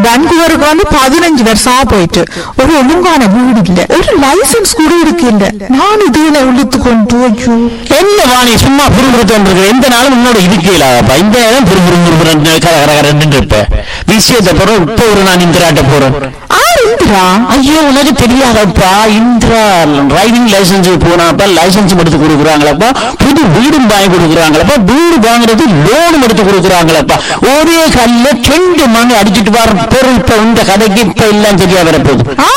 வான்கூவருக்கு வந்து பதினஞ்சு வருஷமா போயிட்டு ஒரு ஒழுங்கான வீடு இல்ல ஒரு லைசன்ஸ் கூட இருக்கு இல்ல நான் இதுல இழுத்து கொண்டு ஐயோ என்ன வாணி சும்மா புரிபுறுத்தம் இருக்கு எந்த நாளும் முன்னோட இருக்கலாப்பா இந்த நேரம் புரிபுறு கரகரன்னு இருப்ப விஷயத்தை போறோம் இப்ப ஒரு நான் இந்திராட்ட போறேன் ஆர் இந்திரா ஐயோ உனக்கு தெரியாதப்பா இந்திரா டிரைவிங் லைசன்ஸ் போனாப்பா லைசன்ஸ் எடுத்து கொடுக்குறாங்களப்பா புது வீடும் வாங்கி கொடுக்குறாங்களப்பா வீடு வாங்குறது லோனும் எடுத்து கொடுக்குறாங்களப்பா ஒரே கல்ல ரெண்டு மணி அடிச்சிட்டு வர பொருள் இப்ப இந்த கதைக்கு இப்ப எல்லாம் சரியா வரப்போகுது ஆ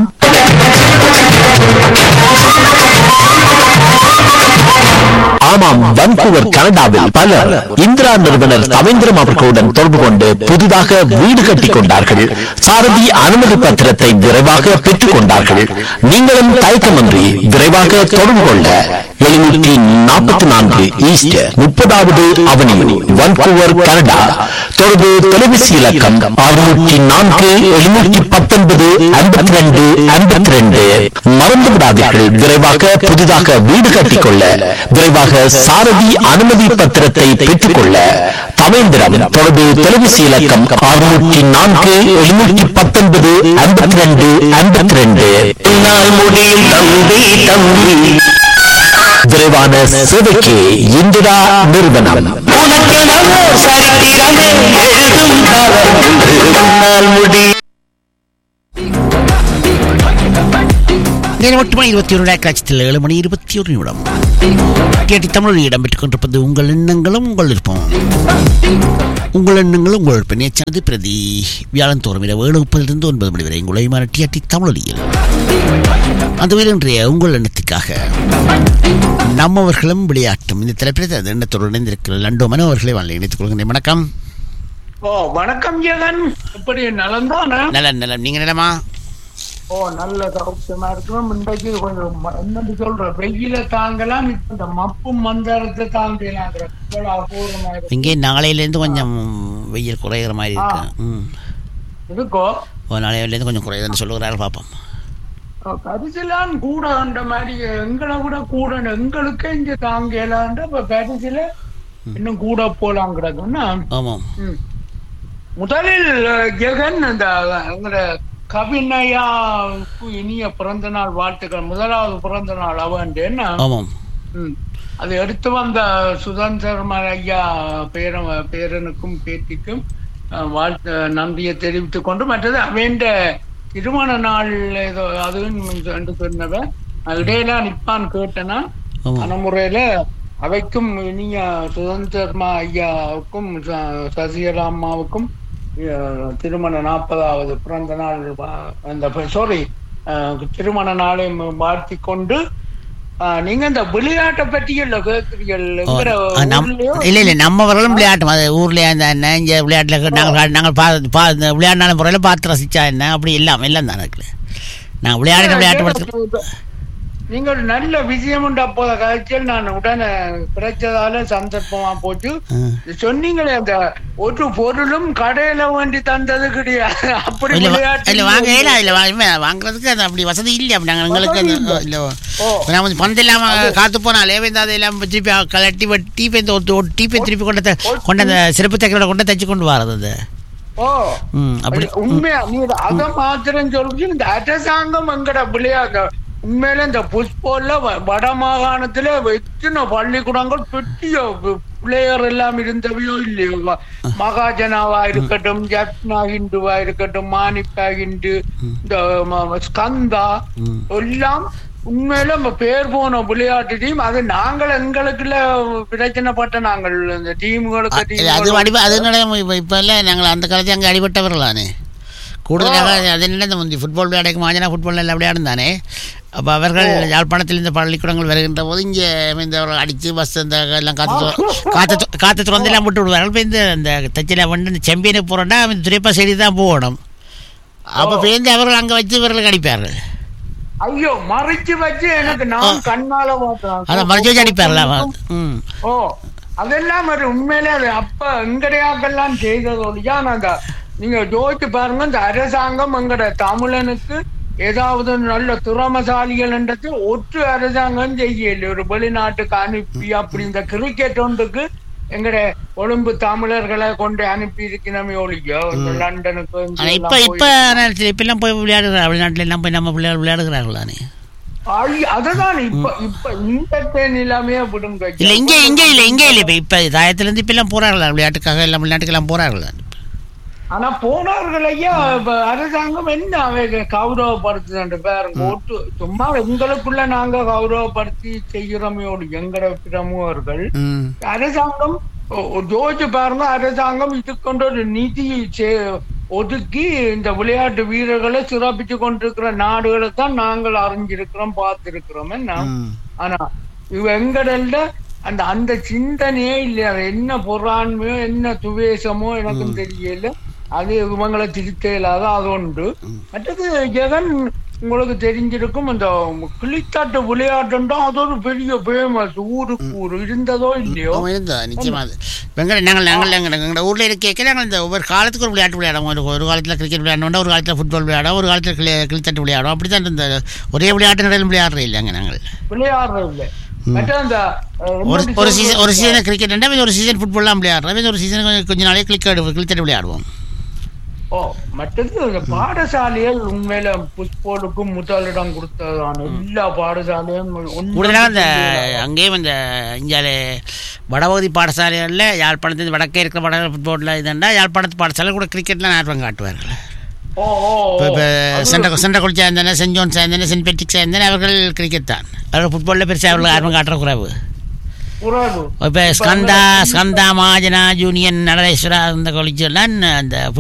ஆமாம் வன்கூவர் கனடாவில் பலர் இந்திரா நிறுவனர் தவேந்திரம் அவர்களுடன் தொடர்பு கொண்டு புதிதாக வீடு கட்டிக் கொண்டார்கள் சாரதி அனுமதி பத்திரத்தை விரைவாக பெற்றுக் கொண்டார்கள் நீங்களும் தயக்கமின்றி விரைவாக தொடர்பு கொள்ள எழுநூற்றி நாற்பத்தி நான்கு ஈஸ்ட் முப்பதாவது அவனியூ வன்கூவர் கனடா தொடர்பு தொலைபேசி இலக்கம் அறுநூற்றி நான்கு எழுநூற்றி பத்தொன்பது ஐம்பத்தி ரெண்டு ஐம்பத்தி ரெண்டு மறந்து விடாதீர்கள் விரைவாக புதிதாக வீடு கட்டிக்கொள்ள விரைவாக சாரதி அனுமதி பத்திரத்தை பெற்றுக்கொள்ள தவேந்திரம் தொடர்பு தொலைபேசி இலக்கம் அறுநூற்றி நான்கு எழுநூற்றி பத்தொன்பது ஐம்பத்தி ரெண்டு ஐம்பத்தி ரெண்டு முடியும் தம்பி தம்பி விரைவான சேவைக்கு இந்திரா நிறுவனம் உனக்கெனவோ சரித்திரமே எழுதும் காலம் என்று உன்னால் முடி நேரம் எட்டு மணி இருபத்தி ஒரு காட்சியில் ஏழு மணி இருபத்தி ஒரு நிமிடம் கேட்டி தமிழில் இடம்பெற்றுக் கொண்டிருப்பது உங்கள் எண்ணங்களும் உங்கள் விருப்பம் உங்கள் எண்ணங்களும் உங்கள் விருப்பம் நேற்றானது பிரதி வியாழன் தோறும் இரவு ஏழு முப்பதிலிருந்து ஒன்பது மணி வரை உங்களை மாற டிஆர்டி தமிழொலியில் அந்த வேலை இன்றைய உங்கள் எண்ணத்துக்காக நம்மவர்களும் விளையாட்டும் இந்த தலைப்பில் அது எண்ணத்தோடு இணைந்திருக்கிற லண்டோ மனோ அவர்களை வாழ இணைத்துக் கொள்கின்றேன் வணக்கம் ஓ வணக்கம் ஜெகன் எப்படி நலந்தானே நல நலம் நீங்க நிலமா ஓ நல்ல சௌக்கியமா இருக்கும் இன்றைக்கு கொஞ்சம் ம- என்னன்னு சொல்ற வெயில தாங்கலாம் இப்ப இந்த மப்பும் மந்தாரத்தை தாங்கலாங்கிற இவ்வளவு அபூர்வமா இருக்கு இங்கே நாளையிலேருந்து கொஞ்சம் வெயில் குறைகிற மாதிரி இருக்கு ம் இருக்கோ ஒரு நாளையிலேருந்து கொஞ்சம் குறையுதுன்னு சொல்லுகிறாரு பார்ப்போம் பரிசிலான் கூட அந்த மாதிரி எங்களை விட கூட எங்களுக்கு இங்க தாங்கலான்ற இப்ப பரிசில இன்னும் கூட போலாம் கிடக்குன்னா ஆமாம் ம். முதலில் அஹ், ஜெகன் இந்த எங்களோட கவிநயாவுக்கு இனிய பிறந்த நாள் வாழ்த்துக்கள் முதலாவது பிறந்த நாள் அவன் என்ன ஆமாம் ம். அது எடுத்து வந்த சுதந்திரம் ஐயா பேர பேரனுக்கும் பேத்திக்கும் அஹ், வாழ்த்து நன்றியை தெரிவித்துக் கொண்டு மற்றது அவன் திருமண நாள் ஏதோ அதுவும் என்று சொன்னவ இடையில நிப்பான் கேட்டனா ஆமாம் அந்த முறையில அவைக்கும் இனிய சுதந்திரமா ஐயாவுக்கும் ச- சசிகலா அம்மாவுக்கும் அஹ், திருமண நாற்பதாவது பிறந்த நாள் வா- அந்த சாரி திருமண நாளை வாழ்த்தி கொண்டு அஹ், நீங்க இந்த விளையாட்டை பற்றி இல்ல கேட்கிறீர்கள் ஓ, எங்கட ஆ, நம் ஊர்லயோ இல்லை இல்லை நம்மவர்களும் விளையாட்டும் அது ஊர்ல அந்த என்ன இங்கே விளையாட்டில் நாங்கள் நாங்கள் பா பா இந்த விளையாடின முறையில் பார்த்து ரசிச்சா என்ன அப்படி எல்லாம் எல்லாம் தான் இருக்குல்ல நாங்கள் விளையாடின விளையாட்டு படுத்து நீங்க ஒரு நல்ல விஷயம் உண்டு அப்போத காட்சியில் நான் உடனே கிடைச்சதால சந்தர்ப்பமா போச்சு சொன்னீங்களே அந்த ஒரு பொருளும் கடையில வேண்டி தந்தது கிடையாது அப்படி இல்லை விளையாட்டு இல்லை வாங்க இல்லை இல்லை வாங்க வாங்குறதுக்கு அது அப்படி வசதி இல்லை அப்படி நாங்கள் எங்களுக்கு அந்த இல்லை ஓ. நான் கொஞ்சம் பணத்தை இல்லாமல் காத்து போனாலே வந்து அதை எல்லாம் திருப்பி கலட்டி வெட்டி போய் ஒட்டு ஒட்டி போய் திருப்பி கொண்டு த- கொண்டு அந்த சிறப்பு தைக்கிறோட கொண்டு தச்சு கொண்டு வரது அது ஓ ம் அப்படி உண்மையா நீ அத மாத்திரம் சொல்றீங்க இந்த அரசாங்கம் எங்கட விளையாட்டு உண்மையில இந்த புஷ்போல்ல வட மாகாணத்துல எத்தனை பள்ளிக்கூடங்கள் பெரிய பிளேயர் எல்லாம் இருந்தவையோ இல்லையோ வ- மகாஜனாவா இருக்கட்டும் ஜப்னா ஹிந்துவா இருக்கட்டும் மானிப்பா ஹிந்து இந்த ம- ஸ்கந்தா ம். எல்லாம் உண்மையில நம்ம பேர் போன விளையாட்டு டீம் அது நாங்கள் எங்களுக்குள்ள பிரச்சனைப்பட்ட நாங்கள் இந்த டீமுகளுக்கு இல்ல, அது டீம் அடிப அதனால இப்போ இப்போ இல்லை நாங்கள் அந்த காலத்தில் அங்கே அடிபட்டவர்களானே கூடுதலாக அது என்ன இந்த முந்தி ஃபுட்பால் விளையாடுக்கு மாஜனா ஃபுட்பால் எல்லாம் விளையாடும் தானே அப்போ அவர்கள் யாழ்ப்பாணத்தில் இந்த பள்ளிக்கூடங்கள் வருகின்ற போது இங்கே இந்த அடித்து பஸ் இந்த எல்லாம் காற்று து- காற்று து- காற்று திறந்து எல்லாம் விட்டு விடுவார்கள் இப்போ இந்த இந்த தச்சில வந்து இந்த செம்பியனுக்கு போகிறோன்னா துரைப்பா சைடு தான் போகணும் அப்போ பேருந்து அவர்கள் அங்கே வச்சு இவர்கள் அடிப்பார்கள் ஐயோ மறைச்சு வச்சு எனக்கு நான் கண்ணால அதை மறைச்சு வச்சு அடிப்பார்கள் பார்த்தேன் ம் ஓ அதெல்லாம் ஒரு உண்மையிலே அது அப்ப எங்கடையாக்கெல்லாம் செய்ததோடையா அந்த நீங்க யோசிச்சு பாருங்க இந்த அரசாங்கம் எங்கட தமிழனுக்கு ஏதாவது நல்ல திறமசாலிகள் என்றது ஒற்று அரசாங்கம் செய்யல ஒரு வெளிநாட்டுக்கு அனுப்பி அப்படி இந்த கிரிக்கெட் ஒன்றுக்கு எங்கட கொழும்பு தமிழர்களை கொண்டு அனுப்பி இருக்கணுமே ஒழிக்க இந்த லண்டனுக்கு இங்க ஆனா இப்ப எல்லாம் இப்ப போய்- நேரத்தில் இப்ப எல்லாம் போய் விளையாடுகிறார் வெளிநாட்டுல எல்லாம் போய் நம்ம பிள்ளைகள் விளையாடுகிறார்களானே ஐ, அதுதான் இப்ப இப்ப இந்த நிலைமையே விடுங்க இல்ல இங்க இங்க இல்ல இங்க இல்ல இப்ப இப்ப தாயத்துல இருந்து இப்ப எல்லாம் போறாங்களா விளையாட்டுக்காக எல்லாம் விளையாட்டுக்கு எல்லாம் போறாங்களா ஆனா போனார்கள் ஐயா இப்ப அரசாங்கம் என்ன அவைக கௌரவப்படுத்துது பாருங்க ஓட்டு சும்மா எங்களுக்குள்ள நாங்க கௌரவப்படுத்தி செய்கிறோமே ஒழிய எங்கட பிரமுகர்கள் ம் அரசாங்கம் ஜோதிச்சு பாருங்க அரசாங்கம் இதுக்கொண்டு ஒரு நிதி சே- ஒதுக்கி இந்த விளையாட்டு வீரர்களை சிறப்பிச்சு கொண்டிருக்கிற நாடுகளை தான் நாங்கள் அறிஞ்சிருக்கிறோம் பார்த்திருக்கிறோம் என்ன ம். ஆனா இவ எங்கடல்ல அந்த அந்த சிந்தனையே இல்லையா அது என்ன பொறாண்மையோ என்ன துவேஷமோ எனக்கும் தெரியல அது இவங்களை திருத்த இல்லாத அது உண்டு மற்றது ஜெகன் உங்களுக்கு தெரிஞ்சிருக்கும் இந்த கிளித்தாட்டு விளையாட்டுன்றா அது ஒரு பெரிய ஃபேமஸ் ஊருக்கு ஊர் இருந்ததோ இல்லையோ ஆமா, இருந்தா நிச்சயமா அது எங்க நாங்கள் நாங்கள் எங்க எங்களோட ஊர்ல இருக்க நாங்கள் இந்த ஒவ்வொரு காலத்துக்கு ஒரு விளையாட்டு விளையாடுவோம் ஒரு ஒரு காலத்துல கிரிக்கெட் விளையாடணும் ஒரு காலத்துல ஃபுட்பால் விளையாடும் ஒரு காலத்துல கிளி கிளித்தட்டு விளையாடும் அப்படித்தான் இந்த ஒரே விளையாட்டு நிலையில் விளையாடுறது இல்லைங்க நாங்கள் விளையாடுறது இல்ல மற்ற அந்த அஹ், ஒரு என்னது ஒரு சீசன் ஒரு சொல்றது? சீசன் கிரிக்கெட் ரெண்டா ஒரு சீசன் ஃபுட்பால்லாம் விளையாடுறோம் ஒரு சீசன் கொஞ்சம் கொஞ்ச நாளே கிளிக்கெட் கிளித்தட்டு விளையாடுவோம் ஓ மற்றது இந்த பாடசாலைகள் உண்மையில புஷ்போலுக்கும் முதலிடம் கொடுத்ததுதான் எல்லா பாடசாலையும் ஒண்ணும் கூடுதலாக அந்த அங்கேயும் இந்த இந்தியாவில் வடபகுதி பாடசாலைகளில் யாழ்ப்பாணத்து வடக்கே இருக்கிற வட ஃபுட்பாலில் இதுண்டா யாழ்ப்பாணத்து பாடசாலை கூட கிரிக்கெட்டில் ஆர்வம் காட்டுவார்கள் ஓ ஓ இப்போ இப்போ அது சென்ட்ர சென்ட்ரகுள் சேர்ந்தன சென்ட் ஜோன் சேர்ந்தன சென்ட் பெட்ரிக் சேர்ந்தன அவர்கள் கிரிக்கெட் தான் அவர்கள் ஃபுட்பாலில் பெருசாக அவர்கள் ஆர்வம் காட்டுற குறைவு உறவு இப்போ ஸ்கந்தா ஸ்கந்தா மாஜனா ஜூனியன் நடரேஸ்வரா அந்த காலேஜ் எல்லாம் அந்த